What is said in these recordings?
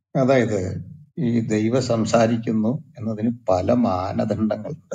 അതായത് ഈ ദൈവം സംസാരിക്കുന്നു എന്നതിന് പല മാനദണ്ഡങ്ങളുണ്ട്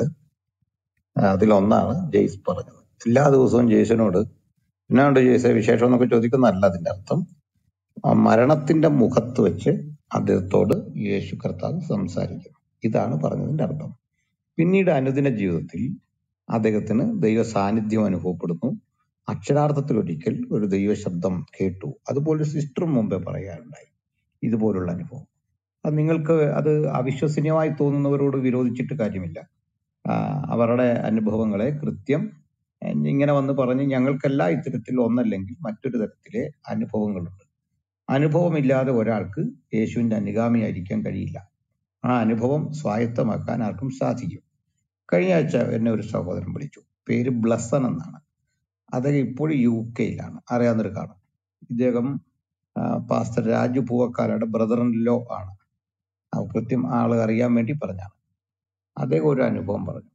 അതിലൊന്നാണ് ജെയ്സ് പറഞ്ഞത് എല്ലാ ദിവസവും ജെയ്സിനോട് എന്നാണ്ട് ജെയ്സെ വിശേഷം എന്നൊക്കെ ചോദിക്കുന്നതല്ല അതിന്റെ അർത്ഥം ആ മരണത്തിന്റെ മുഖത്ത് വെച്ച് അദ്ദേഹത്തോട് യേശു കർത്താവ് സംസാരിക്കുന്നു ഇതാണ് പറഞ്ഞതിന്റെ അർത്ഥം പിന്നീട് അനുദിന ജീവിതത്തിൽ അദ്ദേഹത്തിന് ദൈവ സാന്നിധ്യം അനുഭവപ്പെടുന്നു അക്ഷരാർത്ഥത്തിൽ ഒരിക്കൽ ഒരു ദൈവ ശബ്ദം കേട്ടു അതുപോലെ സിസ്റ്ററും മുമ്പേ പറയാറുണ്ടായി ഇതുപോലുള്ള അനുഭവം അത് നിങ്ങൾക്ക് അത് അവിശ്വസനീയമായി തോന്നുന്നവരോട് വിരോധിച്ചിട്ട് കാര്യമില്ല ആ, അവരുടെ അനുഭവങ്ങളെ കൃത്യം ഏഹ്, ഇങ്ങനെ വന്ന് പറഞ്ഞ് ഞങ്ങൾക്കെല്ലാം ഇത്തരത്തിൽ ഒന്നല്ലെങ്കിൽ മറ്റൊരു തരത്തിലെ അനുഭവങ്ങളുണ്ട് അനുഭവമില്ലാതെ ഒരാൾക്ക് യേശുവിന്റെ അനുഗാമിയായിരിക്കാൻ കഴിയില്ല ആ അനുഭവം സ്വായത്തമാക്കാൻ ആർക്കും സാധിക്കും കഴിഞ്ഞ ആഴ്ച എന്നെ ഒരു സഹോദരൻ വിളിച്ചു പേര് ബ്ലസൻ എന്നാണ് അദ്ദേഹം ഇപ്പോഴും യു കെയിലാണ് അറിയാവുന്നൊരു കാണും ഇദ്ദേഹം ആ, പാസ്റ്റർ രാജു പൂവക്കാലയുടെ ബ്രദർ ഇൻ ലോ ആണ് ആ കൃത്യം ആള് അറിയാൻ വേണ്ടി പറഞ്ഞാണ് അദ്ദേഹം ഒരു അനുഭവം പറഞ്ഞു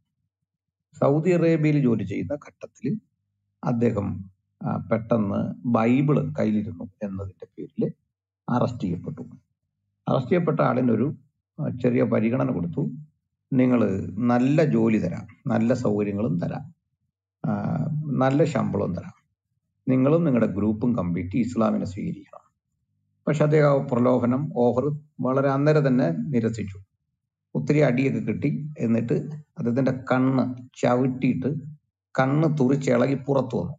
സൗദി അറേബ്യയിൽ ജോലി ചെയ്യുന്ന ഘട്ടത്തിൽ അദ്ദേഹം ആ, പെട്ടെന്ന് ബൈബിള് കയ്യിലിരുന്നു എന്നതിന്റെ പേരിൽ അറസ്റ്റ് ചെയ്യപ്പെട്ടു അറസ്റ്റ് ചെയ്യപ്പെട്ട ആളിനൊരു ആ, ചെറിയ പരിഗണന കൊടുത്തു നിങ്ങൾ നല്ല ജോലി തരാം നല്ല സൗകര്യങ്ങളും തരാം ആ, നല്ല ശമ്പളവും തരാം നിങ്ങളും നിങ്ങളുടെ ഗ്രൂപ്പും കംപ്ലീറ്റ് ഇസ്ലാമിനെ സ്വീകരിക്കണം പക്ഷെ അദ്ദേഹം ആ പ്രലോഭനം ഓഫർ വളരെ അന്നേരം തന്നെ നിരസിച്ചു ഒത്തിരി അടിയൊക്കെ കിട്ടി എന്നിട്ട് അദ്ദേഹത്തിന്റെ കണ്ണ് ചവിട്ടിയിട്ട് കണ്ണ് തുറിച്ചിളകി പുറത്തു വന്നു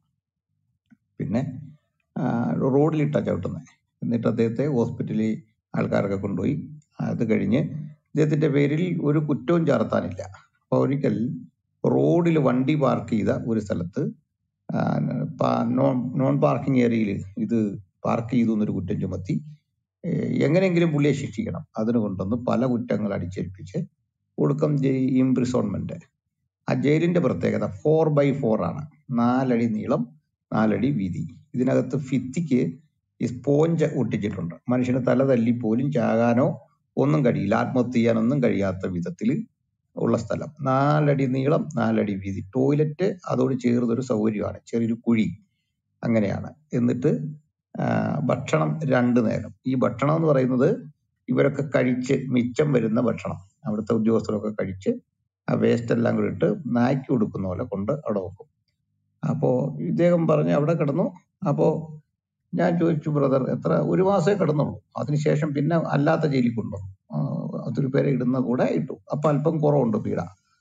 പിന്നെ ആ, റോഡിലിട്ടാ ചവിട്ടുന്നത് എന്നിട്ട് അദ്ദേഹത്തെ ഹോസ്പിറ്റലിൽ ആൾക്കാരൊക്കെ കൊണ്ടുപോയി അത് കഴിഞ്ഞ് ഇദ്ദേഹത്തിന്റെ പേരിൽ ഒരു കുറ്റവും ചാർത്താനില്ല അപ്പൊ ഒരിക്കൽ റോഡിൽ വണ്ടി പാർക്ക് ചെയ്ത ഒരു സ്ഥലത്ത് ആ, പാ- നോൺ നോൺ പാർക്കിംഗ് ഏരിയയിൽ ഇത് പാർക്ക് ചെയ്തു എന്നൊരു കുറ്റം ചുമത്തി ഏഹ് എങ്ങനെയെങ്കിലും പുള്ളിയെ ശിക്ഷിക്കണം അതിന് കൊണ്ടുവന്ന് പല കുറ്റങ്ങൾ അടിച്ചേൽപ്പിച്ച് ഒടുക്കം ഇംപ്രിസോൺമെന്റ് ആ ജയിലിന്റെ പ്രത്യേകത ഫോർ ബൈ ഫോർ ആണ് നാലടി നീളം നാലടി വീതി ഇതിനകത്ത് ഭിത്തിക്ക് ഈ സ്പോഞ്ച് ഒട്ടിച്ചിട്ടുണ്ട് മനുഷ്യന് തല തല്ലി പോലും ചാകാനോ ഒന്നും കഴിയില്ല ആത്മഹത്യ ചെയ്യാനൊന്നും കഴിയാത്ത വിധത്തിൽ ഉള്ള സ്ഥലം നാലടി നീളം നാലടി വീതി ടോയ്ലറ്റ് അതോട് ചേർന്നൊരു സൗകര്യമാണ് ചെറിയൊരു കുഴി അങ്ങനെയാണ് എന്നിട്ട് ആ, ഭക്ഷണം രണ്ടു നേരം ഈ ഭക്ഷണം എന്ന് പറയുന്നത് ഇവരൊക്കെ കഴിച്ച് മിച്ചം വരുന്ന ഭക്ഷണം അവിടുത്തെ ഉദ്യോഗസ്ഥരൊക്കെ കഴിച്ച് ആ വേസ്റ്റ് എല്ലാം കൂടി ഇട്ട് നായ്ക്ക് കൊടുക്കുന്ന പോലെ കൊണ്ട് അവിടെ വെക്കും അപ്പോ ഇദ്ദേഹം പറഞ്ഞ് അവിടെ കിടന്നു അപ്പോ ഞാൻ ചോദിച്ചു ബ്രദർ എത്ര ഒരു മാസമേ കിടന്നുള്ളൂ അതിനുശേഷം പിന്നെ അല്ലാത്ത ജയിലിൽ കൊണ്ടുവന്നു ആ, ഒത്തിരി പേരെ ഇടുന്ന കൂടെ ഇട്ടു അപ്പൊ അല്പം കുറവുണ്ട് പീഡ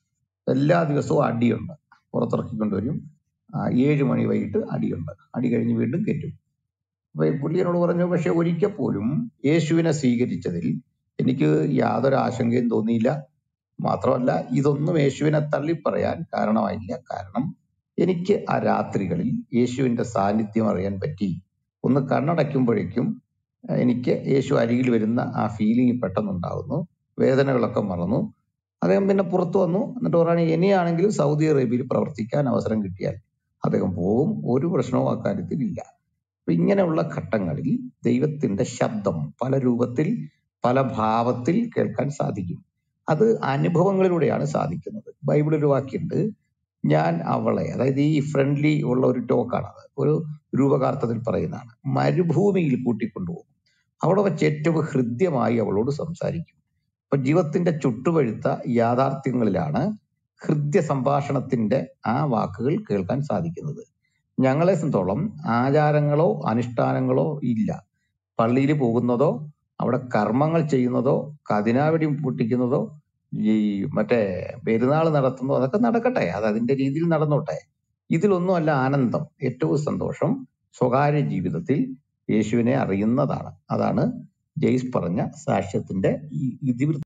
എല്ലാ ദിവസവും അടിയുണ്ട് പുറത്തിറക്കിക്കൊണ്ടുവരും ആ, ഏഴ് മണി വൈകിട്ട് അടിയുണ്ട് അടി കഴിഞ്ഞ് വീണ്ടും കയറ്റും അപ്പൊ ഈ പുള്ളി എന്നോട് പറഞ്ഞു പക്ഷെ ഒരിക്കൽ പോലും യേശുവിനെ സ്വീകരിച്ചതിൽ എനിക്ക് യാതൊരു ആശങ്കയും തോന്നിയില്ല മാത്രമല്ല ഇതൊന്നും യേശുവിനെ തള്ളി പറയാൻ കാരണമായില്ല കാരണം എനിക്ക് ആ രാത്രികളിൽ യേശുവിന്റെ സാന്നിധ്യം അറിയാൻ പറ്റി ഒന്ന് കണ്ണടയ്ക്കുമ്പോഴേക്കും അഹ് എനിക്ക് യേശു അരികിൽ വരുന്ന ആ ഫീലിംഗ് പെട്ടെന്നുണ്ടാകുന്നു വേദനകളൊക്കെ മറന്നു അദ്ദേഹം പിന്നെ പുറത്തു വന്നു എന്നിട്ട് പറയുകയാണ് ഇനിയാണെങ്കിലും സൗദി അറേബ്യയിൽ പ്രവർത്തിക്കാൻ അവസരം കിട്ടിയാൽ അദ്ദേഹം പോവും ഒരു പ്രശ്നവും അക്കാര്യത്തിൽ ഇല്ല അപ്പൊ ഇങ്ങനെയുള്ള ഘട്ടങ്ങളിൽ ദൈവത്തിന്റെ ശബ്ദം പല രൂപത്തിൽ പല ഭാവത്തിൽ കേൾക്കാൻ സാധിക്കും അത് അനുഭവങ്ങളിലൂടെയാണ് സാധിക്കുന്നത് ബൈബിളിൽ ഒരു വാക്യമുണ്ട് ഞാൻ അവളെ അതായത് ഈ ഫ്രണ്ട്ലി ഉള്ള ഒരു ടോക്കാണത് ഒരു രൂപകാർത്ഥത്തിൽ പറയുന്നതാണ് മരുഭൂമിയിൽ കൂട്ടിക്കൊണ്ടുപോകും അവിടെ വെച്ച് ഏറ്റവും ഹൃദ്യമായി അവളോട് സംസാരിക്കും അപ്പൊ ജീവിതത്തിന്റെ ചുട്ടുപഴുത്ത യാഥാർത്ഥ്യങ്ങളിലാണ് ഹൃദ്യ സംഭാഷണത്തിന്റെ ആ വാക്കുകൾ കേൾക്കാൻ സാധിക്കുന്നത് ഞങ്ങളെ സംബന്ധിച്ചോളം ആചാരങ്ങളോ അനുഷ്ഠാനങ്ങളോ ഇല്ല പള്ളിയിൽ പോകുന്നതോ അവിടെ കർമ്മങ്ങൾ ചെയ്യുന്നതോ കതിനാവെടി പൊട്ടിക്കുന്നതോ ഈ മറ്റേ പെരുന്നാൾ നടത്തുന്നതോ അതൊക്കെ നടക്കട്ടെ അത് അതിന്റെ രീതിയിൽ നടന്നോട്ടെ ഇതിലൊന്നും അല്ല ആനന്ദം ഏറ്റവും സന്തോഷം സ്വകാര്യ ജീവിതത്തിൽ യേശുവിനെ അറിയുന്നതാണ് അതാണ് ജെയ്സ് പറഞ്ഞ സാക്ഷ്യത്തിന്റെ ഈ ഇതിവൃത്തം